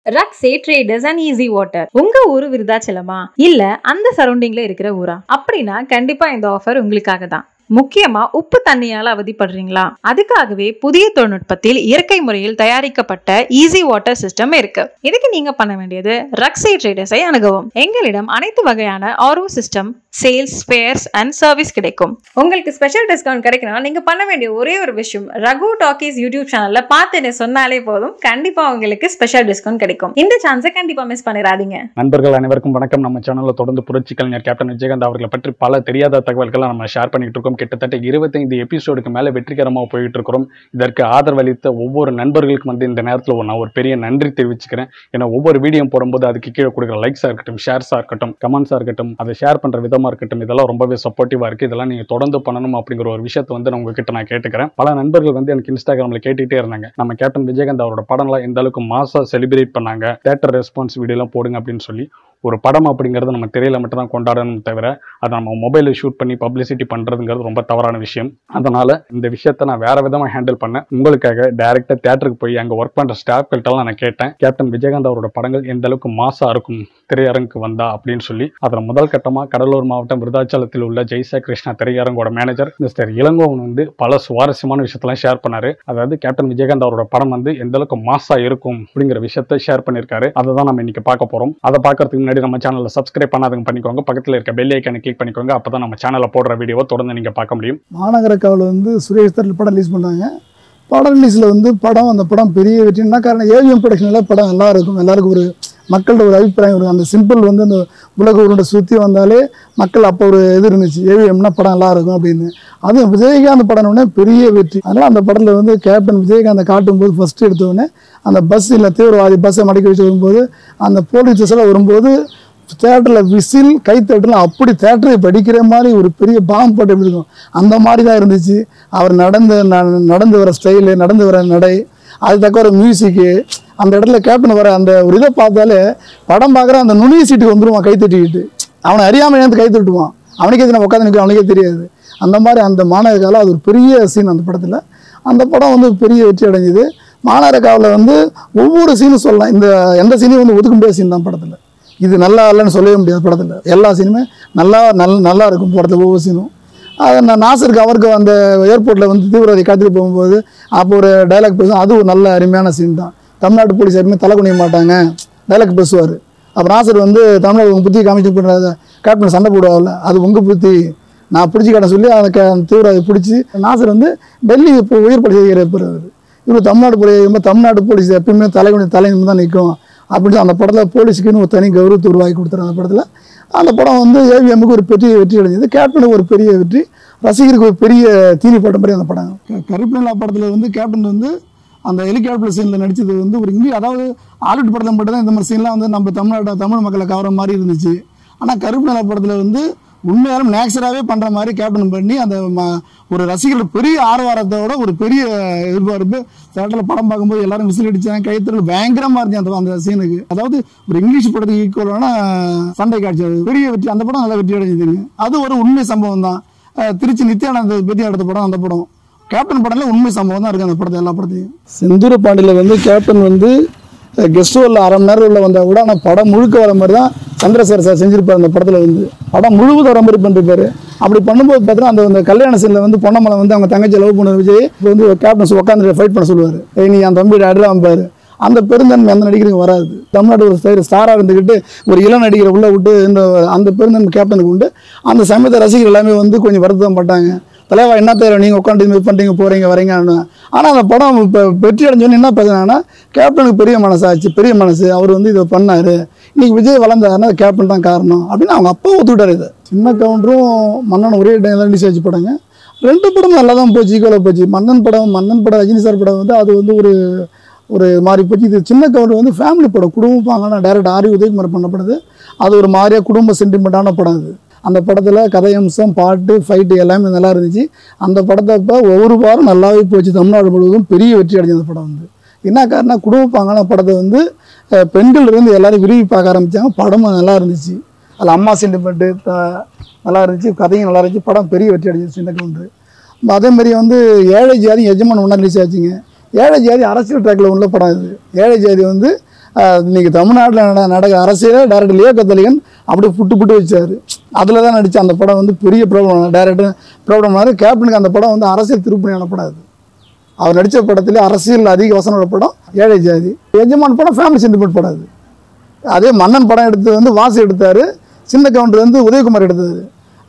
ரக்ஸே traders and easy water உங்க ஊரு விருதாச்சலமா இல்ல அந்த சரௌண்டிங்ல இருக்கிற ஊரா அப்படின்னா கண்டிப்பா இந்த ஆஃபர் உங்களுக்காக தான் முக்கியமா உப்பு தண்ணியால அவதிப்படுறீங்களா அதுக்காகவே புதிய தொழில்நுட்பத்தில் இயற்கை முறையில் தயாரிக்கப்பட்ட ஈஸி வாட்டர் சிஸ்டம் இருக்கு இதுக்கு நீங்க பண்ண வேண்டியது ரக்ஸே ட்ரேடர்ஸை அணுகவும் எங்களிடம் அனைத்து வகையான RO system sales spares and service கிடைக்கும் உங்களுக்கு ஸ்பெஷல் டிஸ்கவுண்ட் கிடைக்கணும் நீங்க பண்ண வேண்டிய ஒரே ஒரு விஷயம் ரகு டாக்கீஸ் யூடியூப் சேனல்ல பார்த்துட்டு சொன்னாலே போதும் கண்டிப்பா உங்களுக்கு ஸ்பெஷல் டிஸ்கவுண்ட் கிடைக்கும் இந்த சான்ஸை கண்டிப்பா மிஸ் பண்ணிடாதீங்க நண்பர்கள் அனைவருக்கும் வணக்கம் நம்ம சேனல்ல தொடர்ந்து புரட்சி கலைஞர் கேப்டன் விஜயகாந்த் அவர்களை பற்றி பல தெரியாத தகவல்களை நம்ம ஷேர் பண்ணிட்டு இருக்கோம் கிட்டத்தட்ட இருபத்தைந்து எபிசோடுக்கு மேல வெற்றிகரமாக போயிட்டு இருக்கிறோம் இதற்கு ஆதரவளித்த ஒவ்வொரு நண்பர்களுக்கும் வந்து இந்த நேரத்தில் நான் ஒரு பெரிய நன்றி தெரிவிச்சுக்கிறேன் ஏன்னா ஒவ்வொரு வீடியோ போடும்போது அதுக்கு கீழே கொடுக்குற லைக்ஸாக இருக்கட்டும் ஷேர்ஸாக இருக்கட்டும் கமெண்ட்ஸாக இருக்கட்டும் அதை ஷேர் பண்ற விதமா இருக்கட்டும் இதெல்லாம் ரொம்பவே சப்போர்ட்டிவா இருக்கு இதெல்லாம் நீங்க தொடர்ந்து பண்ணணும் அப்படிங்கிற ஒரு விஷயத்தை வந்து நான் உங்ககிட்ட நான் கேட்டுக்கிறேன் பல நண்பர்கள் வந்து எனக்கு இன்ஸ்டாகிராம்ல கேட்டுட்டே இருந்தாங்க நம்ம கேப்டன் விஜயகாந்த் அவரோட படம்லாம் எந்த அளவுக்கு மாசா செலிப்ரேட் பண்ணாங்க தேட்டர் ரெஸ்பான்ஸ் வீடியோலாம் போடுங்க அப்படின்னு சொல்லி ஒரு படம் அப்படிங்கிறது நம்ம திரையில மட்டும் தான் கொண்டாடணும் தவிர அதை நம்ம மொபைலில் ஷூட் பண்ணி பப்ளிசிட்டி பண்றதுங்கிறது ரொம்ப தவறான விஷயம் அதனால இந்த விஷயத்த நான் வேற விதமா ஹேண்டில் பண்ணேன் உங்களுக்காக டைரக்டா தேட்டருக்கு போய் அங்க ஒர்க் பண்ற ஸ்டாஃப்கிட்டலாம் நான் கேட்டேன் கேப்டன் விஜயகாந்த் அவரோட படங்கள் எந்த அளவுக்கு மாசா இருக்கும் திரையரங்குக்கு வந்தா அப்படின்னு சொல்லி அதில் முதல் கட்டமா கடலூர் மாவட்டம் விருதாச்சலத்தில் உள்ள ஜெய்சா கிருஷ்ணா திரையரங்கோட மேனேஜர் மிஸ்டர் இளங்கோவன் வந்து பல சுவாரஸ்யமான விஷயத்தெல்லாம் ஷேர் பண்ணாரு அதாவது கேப்டன் விஜயகாந்த் அவரோட படம் வந்து எந்த அளவுக்கு மாசா இருக்கும் அப்படிங்கிற விஷயத்த ஷேர் பண்ணியிருக்காரு அதை தான் நம்ம இன்னைக்கு பார்க்க போறோம் அதை பார்க்கறதுக்கு முன்னாடி நம்ம சேனலை சப்ஸ்கிரைப் பண்ணாதவங்க பண்ணிக்கோங்க பக்கத்தில் இருக்க பெல் ஐக்கனை கிளிக் பண்ணிக்கோங்க அப்பதான் நம்ம சேனல்ல போடுற வீடியோவை தொடர்ந்து நீங்க பார்க்க முடியும் மாநகர காவல் வந்து சுரேஷ் தரில் படம் ரிலீஸ் பண்ணாங்க படம் ரிலீஸில் வந்து படம் அந்த படம் பெரிய வெற்றினா காரணம் ஏவிஎம் ப்ரொடக்ஷனில் படம் நல்லா இருக்கும் எல்லாருக்கும் ஒரு மக்களோட ஒரு அபிப்பிராயம் இருக்கும் அந்த சிம்பிள் வந்து அந்த உலக உருண்டை சுற்றி வந்தாலே மக்கள் அப்போ ஒரு இது இருந்துச்சு ஏவிஎம்னா படம் நல்லா இருக்கும் அப்படின்னு அதுவும் விஜயகாந்த் படம்னே பெரிய வெற்றி அதனால் அந்த படத்தில் வந்து கேப்டன் விஜயகாந்தை காட்டும்போது ஃபஸ்ட்டு எடுத்தோடனே அந்த பஸ் இல்லை தீவிரவாதி பஸ்ஸை மடக்கி வச்சு வரும்போது அந்த போலீஸ் எல்லாம் வரும்போது தேட்டரில் விசில் கைத்தட்டலாம் அப்படி தேட்டரை படிக்கிற மாதிரி ஒரு பெரிய பாம்பு போட்டு எப்படி இருக்கும் அந்த மாதிரி தான் இருந்துச்சு அவர் நடந்த ந- நடந்து வர ஸ்டைலு நடந்து வர நடை அது தக்க ஒரு மியூசிக்கு அந்த இடத்துல கேப்டன் வர அந்த ஒரு இதை பார்த்தாலே படம் பார்க்குற அந்த நுனிய சீட்டுக்கு வந்துடுவான் கை தட்டிக்கிட்டு அவனை அறியாமல் ஏன் கை தட்டுவான் அவனுக்கே தெரியும் உட்காந்து நிற்க அவனுக்கே தெரியாது அந்த மாதிரி அந்த மாநகர காலம் அது ஒரு பெரிய சீன் அந்த படத்தில் அந்த படம் வந்து பெரிய வெற்றி அடைஞ்சுது மாநகர காவலில் வந்து ஒவ்வொரு சீனும் சொல்லலாம் இந்த எந்த சீனையும் வந்து ஒதுக்க முடியாத சீன் தான் படத்தில் இது நல்லா இல்லைன்னு சொல்லவே முடியாது படத்தில் எல்லா சீனுமே நல்லா நல்ல நல்லா இருக்கும் படத்தில் ஒவ்வொரு சீனும் அது நான் நாசருக்கு அவருக்கு அந்த ஏர்போர்ட்டில் வந்து தீவிரவாதி காத்திட்டு போகும்போது அப்போ ஒரு டைலாக் பேசும் அது ஒரு நல்ல அருமையான சீன் தான் தமிழ்நாட்டு போலீஸ் யாருமே தலை குனிய மாட்டாங்க டைலாக் பேசுவார் அப்போ நாசர் வந்து தமிழ்நாடு உங்கள் புத்தி காமிச்சு பண்ணுறாங்க கேப்டன் சண்டை போடுவாங்கல்ல அது உங்கள் புத்தி நான் பிடிச்சி காட்ட சொல்லி அதை க- அந்த தீவிரவாதி பிடிச்சி நாசர் வந்து டெல்லி இப்போ உயிர் படை செய்கிற அவர் இவர் தமிழ்நாடு போலீஸ் தமிழ்நாடு போலீஸ் எப்பயுமே தலைகுனி தலை நிமிர்ந்து தான் நிற்கும் அப்படின்னு அந்த படத்தில் போலீஸுக்குன்னு ஒரு தனி கௌரவத்தை உருவாக்கி கொடுத்தாரு அந்த படத்தில் அந்த படம் வந்து ஏவிஎம்முக்கு ஒரு பெரிய வெற்றி அடைஞ்சது கேப்டனுக்கு ஒரு பெரிய வெற்றி ரசிகருக்கு ஒரு பெரிய தீனி போட்ட மாதிரி அந்த படம் கருப்பிலா படத்தில் வந்து கேப்டன் வந்து அந்த ஹெலிகாப்டர் சீனில் நடிச்சது வந்து ஒரு இங்கிலீஷ் அதாவது ஹாலிவுட் படத்தில் மட்டும் தான் இந்த மாதிரி சீன்லாம் வந்து நம்ம தமிழ்நாடு தமிழ் மக்களை கவர மாதிரி இருந்துச்சு ஆனால் கருப்பு நிலா படத்தில் வந்து உண்மையாலும் நேச்சராகவே பண்ணுற மாதிரி கேப்டன் பண்ணி அந்த ம- ஒரு ரசிகர்கள் பெரிய ஆர்வாரத்தோட ஒரு பெரிய எதிர்பார்ப்பு தேட்டரில் படம் பார்க்கும்போது எல்லாரும் விசில் அடிச்சாங்க கைத்தறல் பயங்கரமாக இருந்துச்சு அந்த அந்த சீனுக்கு அதாவது ஒரு இங்கிலீஷ் படத்துக்கு ஈக்குவலான சண்டை காட்சி அது பெரிய வெற்றி அந்த படம் நல்லா வெற்றி அடைஞ்சதுங்க அது ஒரு உண்மை சம்பவம் தான் அஹ் திருச்சி நித்யானந்த பற்றி எடுத்த படம் அந்த படம் கேப்டன் படம்ல உண்மை சம்பவம் தான் இருக்கு அந்த படத்தை எல்லா படத்தையும் செந்தூர பாண்டியில் வந்து கேப்டன் வந்து கெஸ்ட் ரோலில் அரை மணி நேரம் உள்ள வந்தால் கூட ஆனால் படம் முழுக்க வர மாதிரி தான் சந்திரசேகர் சார் செஞ்சிருப்பார் அந்த படத்தில் வந்து படம் முழுவதும் வர மாதிரி பண்ணிருப்பாரு அப்படி பண்ணும்போது பார்த்தீங்கன்னா அந்த அந்த கல்யாண சீனில் வந்து பொன்னமலை வந்து அவங்க தங்கச்சி லவ் பண்ண விஜய் இப்போ வந்து கேப்டன் உட்காந்து ஃபைட் பண்ண சொல்லுவார் ஏய் நீ அந்த தம்பி அடிலாம்பாரு அந்த பெருந்தன்மை அந்த நடிகருக்கு வராது தமிழ்நாடு ஒரு சைடு ஸ்டாராக இருந்துக்கிட்டு ஒரு இளம் நடிகரை உள்ளே விட்டு இந்த அந்த பெருந்தன்மை கேப்டனுக்கு உண்டு அந்த சமயத்தை ரசிகர்கள் எல்லாமே வந்து கொஞ்சம் வருத்தம் பட்டாங்க தலைவா என்ன தேவை நீங்கள் உட்காந்து இது பண்ணுறீங்க போகிறீங்க வரீங்க ஆனால் அந்த படம் இப்போ வெற்றி அடைஞ்சோன்னு என்ன பேசுனாங்கன்னா கேப்டனுக்கு பெரிய மனசாச்சு பெரிய மனசு அவர் வந்து இதை பண்ணார் இன்னைக்கு விஜய் வளர்ந்தாருன்னா அது கேப்டன் தான் காரணம் அப்படின்னு அவங்க அப்பா ஒத்துக்கிட்டாரு இதை சின்ன கவுண்டரும் மன்னன் ஒரே டைம் ரிலீஸ் ஆச்சு படங்க ரெண்டு படமும் நல்லா தான் போச்சு ஈக்குவலாக போச்சு மன்னன் படம் மன்னன் படம் ரஜினி சார் படம் வந்து அது வந்து ஒரு ஒரு மாதிரி போச்சு இது சின்ன கவுண்டர் வந்து ஃபேமிலி படம் குடும்பம் பாங்கன்னா டேரக்ட் ஆரி உதயகுமார் பண்ணப்படுது அது ஒரு மாதிரியாக குடும்ப சென்டிமெண்ட்டான படம் அது அந்த படத்தில் கதையம்சம் பாட்டு ஃபைட்டு எல்லாமே நல்லா இருந்துச்சு அந்த படத்தை இப்போ ஒவ்வொரு வாரம் நல்லாவே போச்சு தமிழ்நாடு முழுவதும் பெரிய வெற்றி அடைஞ்ச அந்த படம் வந்து என்ன காரணம் குடும்ப பாங்கான படத்தை வந்து அஹ், பெண்கள் இருந்து எல்லாரும் விரும்பி பார்க்க ஆரம்பித்தாங்க படமும் நல்லா இருந்துச்சு அதில் அம்மா சென்டிமெண்ட்டு நல்லா இருந்துச்சு கதையும் நல்லா இருந்துச்சு படம் பெரிய வெற்றி அடைஞ்சிச்சு சின்ன கவுண்டர் அதே மாதிரி வந்து ஏழை ஜாதி எஜமான் ஒன்றா ரிலீஸ் ஆச்சுங்க ஏழை ஜாதி அரசியல் ட்ராக்ல உள்ள படம் இது ஏழை ஜாதி வந்து ஆஹ் இன்னைக்கு தமிழ்நாட்டில் நட நடக்கிற அரசியலே டேரக்டர் லியோ கத்தலிகன் அப்படியே புட்டு புட்டு வச்சாரு அதில் தான் நடித்த அந்த படம் வந்து பெரிய ப்ராப்ளம் டேரக்டர் ப்ராப்ளம் ஆகுது கேப்டனுக்கு அந்த படம் வந்து அரசியல் திருப்பணியான படம் அது அவர் நடித்த படத்துல அரசியல் அதிக வசனோட படம் ஏழை ஜாதி எஜமான் படம் ஃபேமிலி சென்டிமெண்ட் படம் அது அதே மன்னன் படம் எடுத்தது வந்து வாசி எடுத்தார் சின்ன கவுண்டர் வந்து உதயகுமார் எடுத்தார்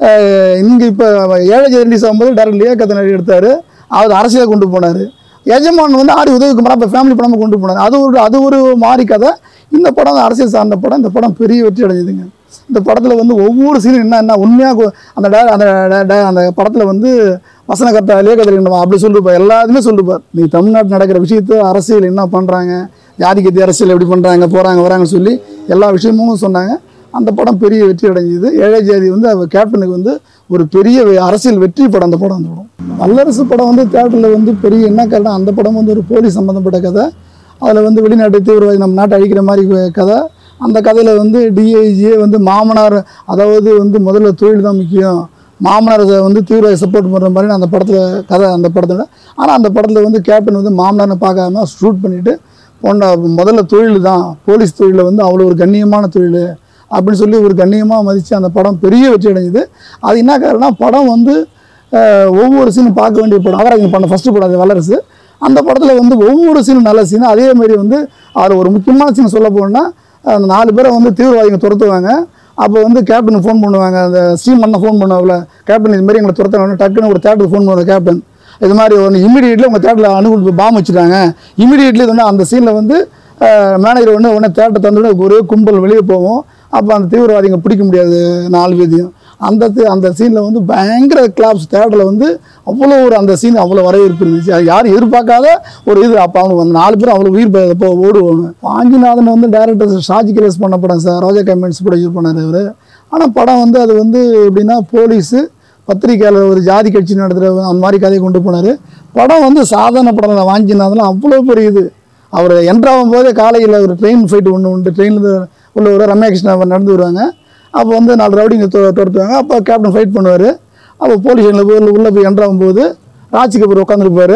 இங்கே இப்போ ஏழை ஜாதி ரிலீஸ் ஆகும்போது டேரக்டர் லியா கத்தனடி எடுத்தார் அவர் அரசியலை கொண்டு போனார் எஜமான் வந்து ஆரி உதயகுமார் இப்போ ஃபேமிலி படமாக கொண்டு போனார் அது ஒரு அது ஒரு மாறி கதை இந்த படம் வந்து அரசியல் சார்ந்த படம் இந்த படம் பெரிய வெற்றி அடைஞ்சதுங்க இந்த படத்தில் வந்து ஒவ்வொரு சீனும் என்ன என்ன உண்மையாக அந்த டே- அந்த டே- டே- அந்த படத்தில் வந்து வசனகர்த்தா லேகதல் அப்படி சொல்லிருப்பார் எல்லாத்தையுமே சொல்லிருப்பார் நீ தமிழ்நாட்டில் நடக்கிற விஷயத்த அரசியல் என்ன பண்ணுறாங்க ஜாதி கத்தி அரசியல் எப்படி பண்ணுறாங்க போகிறாங்க வராங்கன்னு சொல்லி எல்லா விஷயமும் சொன்னாங்க அந்த படம் பெரிய வெற்றி அடைஞ்சது ஏழை ஜாதி வந்து அவர் கேப்டனுக்கு வந்து ஒரு பெரிய வெ- அரசியல் வெற்றி படம் அந்த படம் அந்த படம் வல்லரசு படம் வந்து தேட்டரில் வந்து பெரிய என்ன காரணம் அந்த படம் வந்து ஒரு போலீஸ் சம்மந்தப்பட்ட கதை அதில் வந்து வெளிநாட்டு தீவிரவாதி நம்ம நாட்டை அழிக்கிற மாதிரி க- கதை அந்த கதையில் வந்து டிஐஜியே வந்து மாமனார் அதாவது வந்து முதல்ல தொழில் தான் முக்கியம் மாமனார் ச- வந்து தீவிரவாதி சப்போர்ட் பண்ணுற மாதிரி அந்த படத்தில் கதை அந்த படத்தில் ஆனால் அந்த படத்தில் வந்து கேப்டன் வந்து மாமனார்னு பார்க்காம ஷூட் பண்ணிவிட்டு பொண்ணை முதல்ல தொழில் தான் போலீஸ் தொழிலில் வந்து அவ்வளோ ஒரு கண்ணியமான தொழில் அப்படின்னு சொல்லி ஒரு கண்ணியமாக மதித்து அந்த படம் பெரிய வெற்றி அடைஞ்சுது அது என்ன காரணம் படம் வந்து அஹ், ஒவ்வொரு சீனும் பார்க்க வேண்டிய படம் அவராங்க பண்ண ஃபஸ்ட்டு படம் அது வல்லரசு அந்த படத்தில் வந்து ஒவ்வொரு சீனும் நல்ல சீன் அதே மாதிரி வந்து அதில் ஒரு முக்கியமான சீன் சொல்ல போனால் அந்த நாலு பேரை வந்து தீவிரவாதிங்க துரத்துவாங்க அப்போ வந்து கேப்டன் ஃபோன் பண்ணுவாங்க அந்த ஸ்ரீமண்ணை ஃபோன் பண்ணுவாங்கல்ல கேப்டன் இது மாதிரி எங்களை துரத்துறாங்க டக்குன்னு ஒரு தேட்டருக்கு ஃபோன் பண்ணுவாங்க கேப்டன் இது மாதிரி ஒன்று இமீடியட்லி உங்கள் தேட்டரில் அணுகு பாம் வச்சுட்டாங்க இமீடியட்லி இது வந்து அந்த சீனில் வந்து மேனேஜர் ஒன்று உடனே தேட்டர் தந்துட்டு ஒரே கும்பல் வெளியே போவோம் அப்போ அந்த தீவிரவாதிங்க பிடிக்க முடியாது நாலு பேத்தையும் அந்த தி- அந்த சீனில் வந்து பயங்கர கிளாப்ஸ் தேட்டரில் வந்து அவ்வளோ ஒரு அந்த சீன் அவ்வளோ வரவேற்பு இருந்துச்சு அது யாரும் எதிர்பார்க்காத ஒரு இது அப்போ அவங்க அந்த நாலு பேரும் அவ்வளோ உயிர் ப- இப்போ ஓடுவாங்க வாஞ்சிநாதன் வந்து டேரக்டர் ஷாஜி கிரேஸ் பண்ண படம் சார் ரோஜா கமெண்ட்ஸ் ப்ரொடியூஸ் பண்ணார் அவர் ஆனால் படம் வந்து அது வந்து எப்படின்னா போலீஸு பத்திரிக்கையாளர் ஒரு ஜாதி கட்சி நடத்துகிற அந்த மாதிரி கதையை கொண்டு போனார் படம் வந்து சாதாரண படம் இல்லை வாஞ்சிநாதன் அவ்வளோ பெரிய இது அவர் என்ட்ராகும் போதே காலையில் ஒரு ட்ரெயின் ஃபைட் ஒன்று உண்டு ட்ரெயினில் உள்ள ஒரு ரம்யா கிருஷ்ணா அவர் நடந்து வருவாங்க அப்போ வந்து நாலு ரவுடிங்க தொ- துரத்துவாங்க அப்போ கேப்டன் ஃபைட் பண்ணுவார் அப்போ போலீஸ் ஸ்டேஷனில் போய் உள்ளே போய் என்ட்ராகும் போது ராஜ் கபூர் உட்காந்துருப்பார்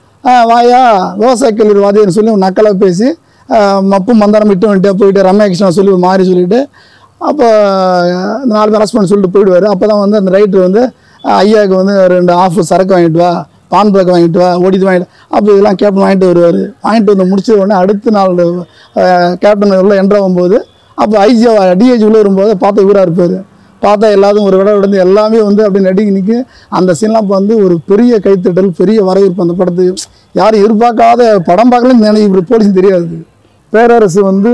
வாயா விவசாய கல்லூரி வாதியன்னு சொல்லி ஒரு நக்கலாக பேசி ஆ, மப்பு மந்தாரம் விட்டு வந்துட்டு போயிட்டு ரம்யா கிருஷ்ணா சொல்லி ஒரு மாதிரி சொல்லிட்டு அப்போ இந்த நாலு பேர் அரெஸ்ட் பண்ண சொல்லிட்டு போயிடுவார் அப்போ தான் வந்து அந்த ரைட்டர் வந்து அஹ், ஐயாவுக்கு வந்து ரெண்டு ஆஃப் சரக்கு வாங்கிட்டு வா பான் பேக் வாங்கிட்டு வா ஓடிட்டு வாங்கிட்டு அப்போ இதெல்லாம் கேப்டன் வாங்கிட்டு வருவார் வாங்கிட்டு வந்து முடிச்ச உடனே அடுத்த நாள் அஹ், கேப்டன் உள்ள என்ட்ராகும் போது அப்போ ஐஜி டிஐஜி உள்ளே வரும்போது பார்த்து இவராக இருப்பார் பார்த்தா எல்லாரும் ஒரு விட விழுந்து எல்லாமே வந்து அப்படி நடுங்கி நிற்க அந்த சீன்லாம் இப்போ வந்து ஒரு பெரிய கைத்தட்டல் பெரிய வரவேற்பு அந்த படத்துக்கு யாரும் எதிர்பார்க்காத படம் பார்க்கலன்னு நினைக்க இப்படி போலீஸ் தெரியாது பேரரசு வந்து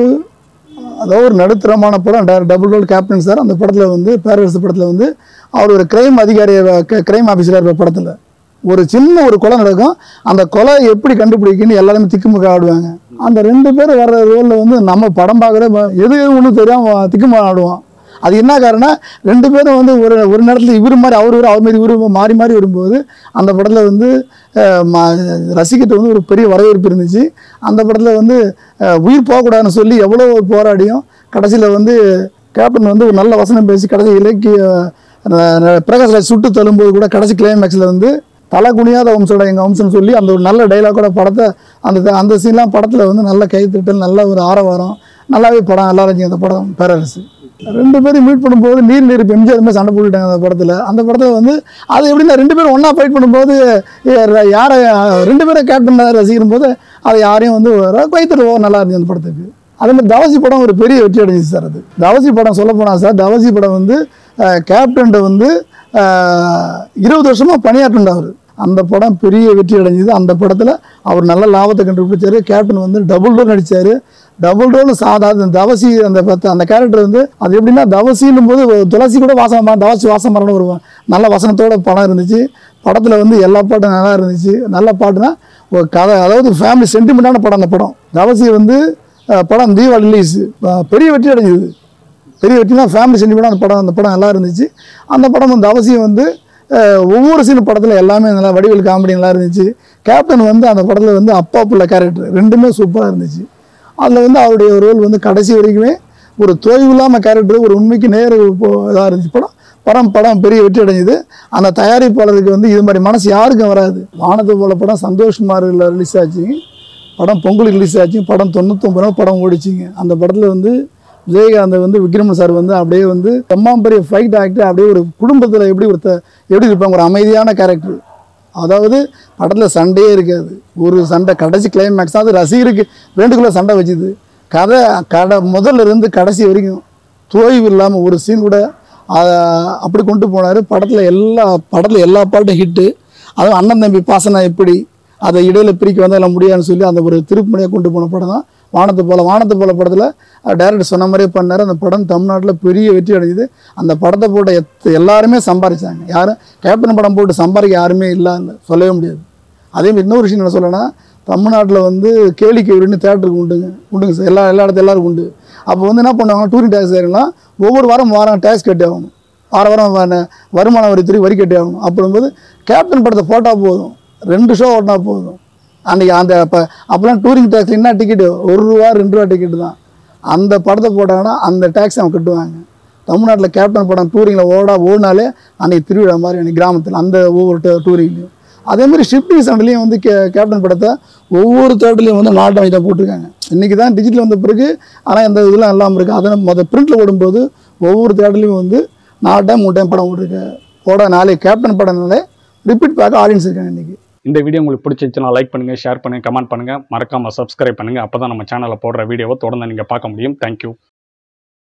அதாவது ஒரு நடுத்தரமான படம் டா- டபுள் ரோல் கேப்டன் சார் அந்த படத்தில் வந்து பேரரசு படத்தில் வந்து அவர் ஒரு கிரைம் அதிகாரி கிரைம் ஆஃபீஸராக இருப்பார் படத்தில் ஒரு சின்ன ஒரு கொலை நடக்கும் அந்த கொலை எப்படி கண்டுபிடிக்குன்னு எல்லாருமே திக்குமுக்க ஆடுவாங்க அந்த ரெண்டு பேரும் வர்ற ரோலில் வந்து நம்ம படம் பார்க்குற எது எது ஒன்றும் தெரியாமல் திக்குமுக ஆடுவோம் அது என்ன காரணம் ரெண்டு பேரும் வந்து ஒரு ஒரு நேரத்தில் இவர் மாதிரி அவர் வரும் அவர் மாதிரி இவர் மாறி மாறி வரும்போது அந்த படத்தில் வந்து அஹ், ம- ரசிகர்கிட்ட வந்து ஒரு பெரிய வரவேற்பு இருந்துச்சு அந்த படத்தில் வந்து அஹ், உயிர் போகக்கூடாதுன்னு சொல்லி எவ்வளோ போராடியும் கடைசியில் வந்து கேப்டன் வந்து ஒரு நல்ல வசனம் பேசி கடைசி இலக்கிய அஹ், பிரகாஷ் ராஜ் சுட்டு தள்ளும்போது கூட கடைசி கிளைமேக்ஸில் வந்து தலை குனியாத வம்சோட எங்கள் வம்சம்னு சொல்லி அந்த ஒரு நல்ல டைலாக்கோட படத்தை அந்த அந்த சீன்லாம் படத்தில் வந்து நல்ல கைத்தட்டல் நல்ல ஒரு ஆரவாரம் நல்லாவே படம் நல்லா இருந்துச்சு அந்த படம் பேரரசு ரெண்டு பேரும் மீட் பண்ணும்போது நீர் நெருப்பு எம்ஜிஆர் மாதிரி சண்டை போட்டுட்டாங்க அந்த படத்தில் அந்த படத்தில் வந்து அது எப்படின்னா ரெண்டு பேரும் ஒன்றா ஃபைட் பண்ணும்போது ஏ, ர- யாரை ரெண்டு பேரும் கேப்டன் ரசிக்கும் போது அதை யாரையும் வந்து கைத்தட்டு ஓ நல்லா இருந்துச்சு அந்த படத்துக்கு அதே மாதிரி தவசி படம் ஒரு பெரிய வெற்றி அடைஞ்சிச்சு சார் அது தவசி படம் சொல்ல போனால் சார் தவசி படம் வந்து கேப்டன்ட்ட வந்து அஹ், இருபது வருஷமாக பணியாற்றினார் அவர் அந்த படம் பெரிய வெற்றி அடைஞ்சது அந்த படத்தில் அவர் நல்ல லாபத்தை கண்டுபிடிச்சாரு கேப்டன் வந்து டபுள் ரோல் நடிச்சாரு டபுள் ரோல் சாதாரண தவசி அந்த பத்து அந்த கேரக்டர் வந்து அது எப்படின்னா தவசின்னும் போது ஒரு துளசி கூட வாசம் மரம் தவசி வாசம் மரம்னு ஒரு நல்ல வசனத்தோட படம் இருந்துச்சு படத்தில் வந்து எல்லா பாட்டும் நல்லா இருந்துச்சு நல்ல பாட்டுனா ஒரு கதை அதாவது ஃபேமிலி சென்டிமெண்ட்டான படம் அந்த படம் தவசி வந்து அஹ், படம் தீபாவளி ரிலீஸ் பெரிய வெற்றி அடைஞ்சது பெரிய வெற்றினா ஃபேமிலி சென்டிமெண்ட் அந்த படம் அந்த படம் நல்லா இருந்துச்சு அந்த படம் வந்து அவசியம் வந்து அஹ், ஒவ்வொரு சீன் படத்தில் எல்லாமே நல்லா வடிவேல் காமெடி நல்லா இருந்துச்சு கேப்டன் வந்து அந்த படத்தில் வந்து அப்பா புள்ள கேரக்டர் ரெண்டுமே சூப்பராக இருந்துச்சு அதில் வந்து அவருடைய ரோல் வந்து கடைசி வரைக்குமே ஒரு தொய்வு இல்லாமல் கேரக்டர் ஒரு உண்மைக்கு நேர இதாக இருந்துச்சு படம் படம் படம் பெரிய வெற்றி அடைஞ்சது அந்த தயாரிப்பாளருக்கு வந்து இது மாதிரி மனசு யாருக்கும் வராது வானத்தை போல படம் சந்தோஷ் குமாரில் ரிலீஸ் ஆச்சு படம் பொங்கலுக்கு ரிலீஸ் ஆச்சு படம் தொண்ணூத்தொம்பது நாள் படம் ஓடிச்சிங்க அந்த படத்தில் வந்து விஜயகாந்த் வந்து விக்ரமன் சார் வந்து அப்படியே வந்து எம்மாம் பெரிய ஃபைட் ஆக்டர் அப்படியே ஒரு குடும்பத்தில் எப்படி ஒருத்த எப்படி இருப்பாங்க ஒரு அமைதியான கேரக்டர் அதாவது படத்தில் சண்டையே இருக்காது ஒரு சண்டை கடைசி கிளைமேக்ஸ் அது ரசிகருக்கு வேண்டுக்குள்ள சண்டை வச்சுது கதை கடை முதல்ல இருந்து கடைசி வரைக்கும் தோய்வு இல்லாமல் ஒரு சீன் கூட ஆஹ், அப்படி கொண்டு போனார் படத்தில் எல்லா படத்தில் எல்லா பாட்டும் ஹிட்டு அதுவும் அண்ணன் தம்பி பாசனம் எப்படி அதை இடையில பிரிக்க வந்தால் எல்லாம் முடியாதுன்னு சொல்லி அந்த ஒரு திருப்பணியாக கொண்டு போன படம் தான் வானத்து போல வானத்து போல படத்தில் டேரக்டர் சொன்ன மாதிரியே பண்ணார் அந்த படம் தமிழ்நாட்டில் பெரிய வெற்றி அடைஞ்சுது அந்த படத்தை போட்ட எத் எல்லாருமே சம்பாரிச்சாங்க யாரும் கேப்டன் படம் போட்டு சம்பாதிக்க யாருமே இல்லை சொல்லவே முடியாது அதே மாதிரி இன்னொரு விஷயம் என்ன சொல்லணும்னா தமிழ்நாட்டில் வந்து கேளிக்கை வீடுன்னு தேட்டருக்கு உண்டுங்க உண்டுங்க சார் எல்லா எல்லா இடத்துல எல்லாருக்கும் உண்டு அப்போ வந்து என்ன பண்ணுவாங்க டூரிங் டேக்ஸ் ஏறினா ஒவ்வொரு வாரம் வாரம் டேக்ஸ் கட்டி ஆகணும் வார வாரம் வ- வருமான வரித்துறை வரி கட்டி ஆகணும் அப்படிங்கும்போது கேப்டன் படத்தை போட்டால் போதும் ரெண்டு ஷோ ஓட்டினா போதும் அன்றைக்கி அந்த அப்போ அப்போலாம் டூரிங் டேக்ஸ் என்ன டிக்கெட்டு ஒரு ரூபா ரெண்டு ரூபா டிக்கெட்டு தான் அந்த படத்தை போட்டாங்கன்னா அந்த டேக்ஸ் அவங்க கட்டுவாங்க தமிழ்நாட்டில் கேப்டன் படம் டூரிங்கில் ஓடா ஓடினாலே அன்றைக்கி திருவிழா மாதிரி அன்றைக்கி கிராமத்தில் அந்த ஒவ்வொரு டூரிங்லையும் அதேமாதிரி ஷிஃப்டிங் சண்டைலையும் வந்து கே கேப்டன் படத்தை ஒவ்வொரு தேட்டர்லையும் வந்து நாட்டு வாங்கி தான் போட்டிருக்காங்க இன்றைக்கி தான் டிஜிட்டல் வந்த பிறகு ஆனால் இந்த இதெல்லாம் இல்லாமல் இருக்குது அதை மொதல் பிரிண்டில் ஓடும்போது ஒவ்வொரு தேட்டர்லையும் வந்து நாலு டைம் மூணு டைம் படம் ஓடிருக்கு போட நாளை கேப்டன் படம்னாலே ரிப்பீட் பார்க்க ஆடியன்ஸ் இருக்காங்க இன்றைக்கி இந்த வீடியோ உங்களுக்கு பிடிச்சிருந்துச்சுன்னா லைக் பண்ணுங்க ஷேர் பண்ணுங்க கமெண்ட் பண்ணுங்க மறக்காம சப்ஸ்கிரைப் பண்ணுங்க அப்பதான் நம்ம சேனல்ல போடுற வீடியோவை தொடர்ந்து நீங்க பார்க்க முடியும் தேங்க்யூ